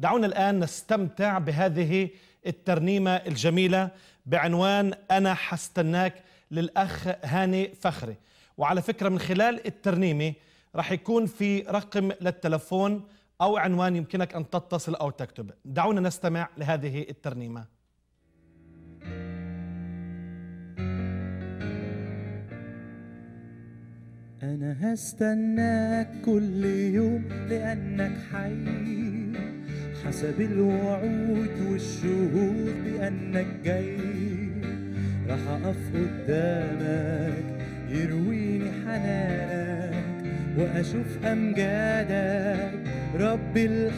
دعونا الآن نستمتع بهذه الترنيمة الجميلة بعنوان أنا حستناك للأخ هاني فخري وعلى فكرة من خلال الترنيمة رح يكون في رقم للتلفون أو عنوان يمكنك أن تتصل أو تكتب دعونا نستمع لهذه الترنيمة أنا هستناك كل يوم لأنك حي حسب الوعود والشهود بأنك جاي راح أقف قدامك يرويني حنانك وأشوف أمجادك رب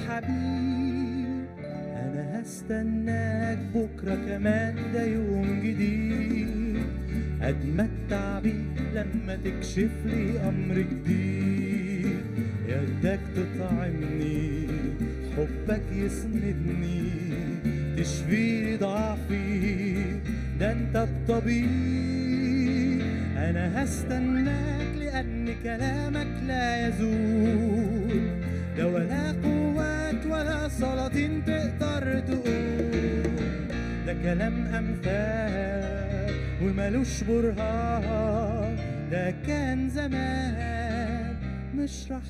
الحبيب أنا هستناك بكرة كمان ده يوم جديد أتمتع بيه لما تكشف لي أمر جديد يدك تطعمني حبك يسندني تشفي ضعفي ده انت الطبيب انا هستناك لان كلامك لا يزول ده ولا قوات ولا سلاطين تقدر تقول ده كلام امثال وملوش برهان ده كان زمان مش رح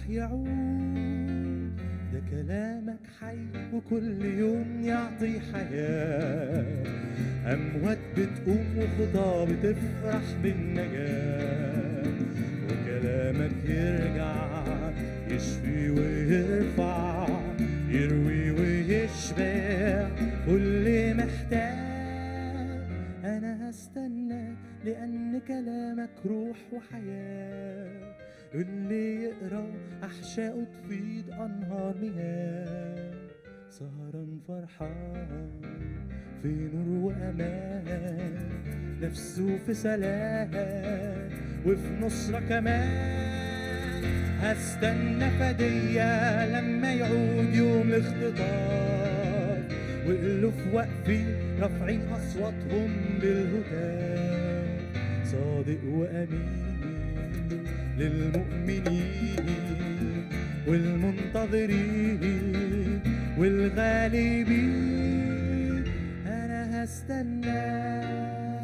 يعود ده كلامك حي وكل يوم يعطي حياة أموات بتقوم وخطى بتفرح بالنجاة وكلامك يرجع يشفي ويرفع يروي ويشبع كل محتاج أنا هستنى لأن كلامك روح وحياة اللي يقرا أحشائه تفيض أنهار مياه سهران فرحان في نور وأمان نفسه في سلام وفي نصرة كمان هستنى فدية لما يعود يوم الاختطاف وألوف واقفين رافعين أصواتهم بالهتاف صادق وأمين للمؤمنين والمنتظرين والغالبين أنا هستناك